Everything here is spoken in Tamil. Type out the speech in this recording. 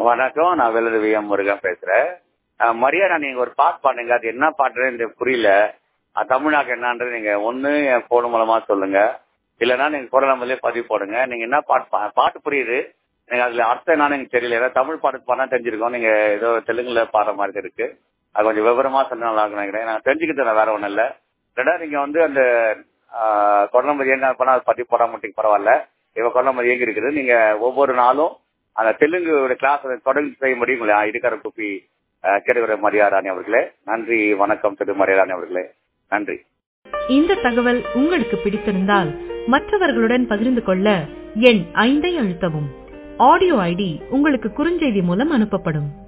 வணக்கம் நான் வெள்ளது விஎம் முருகன் பேசுறேன் அஹ், மரியாதை நீங்க ஒரு பாட்டு பாடுங்க அது என்ன பாட்டுன்னு எனக்கு புரியல அது தமிழ்நாக்கு என்னன்றது நீங்க ஒண்ணு என் போன் மூலமா சொல்லுங்க இல்லைன்னா நீங்க குரல் நம்மளே பதிவு போடுங்க நீங்க என்ன பாட்டு பா- பாட்டு புரியுது நீங்க அதுல அர்த்தம் என்னன்னு எனக்கு தெரியல ஏதாவது தமிழ் பாட்டு பாடினா தெரிஞ்சிருக்கோம் நீங்க ஏதோ தெலுங்குல பாடுற மாதிரி இருக்கு அது கொஞ்சம் விவரமா சொன்னா நல்லா இருக்கும் நினைக்கிறேன் நான் தெரிஞ்சுக்கிட்டு வேற ஒண்ணும் இல்ல ரெண்டாவது நீங்க வந்து அந்த கொடலம்பதி என்ன பண்ணா அது பதிவு போட மாட்டீங்க பரவாயில்ல இவ கொடலம்பதி எங்க இருக்குது நீங்க ஒவ்வொரு நாளும் அந்த தெலுங்கு கிளாஸ் தொடர்ந்து செய்ய முடியும் இருக்கிற குப்பி கேடுகிற மரியாதானி அவர்களே நன்றி வணக்கம் திரு மரியாதானி அவர்களே நன்றி இந்த தகவல் உங்களுக்கு பிடித்திருந்தால் மற்றவர்களுடன் பகிர்ந்து கொள்ள எண் ஐந்தை அழுத்தவும் ஆடியோ ஐடி உங்களுக்கு குறுஞ்செய்தி மூலம் அனுப்பப்படும்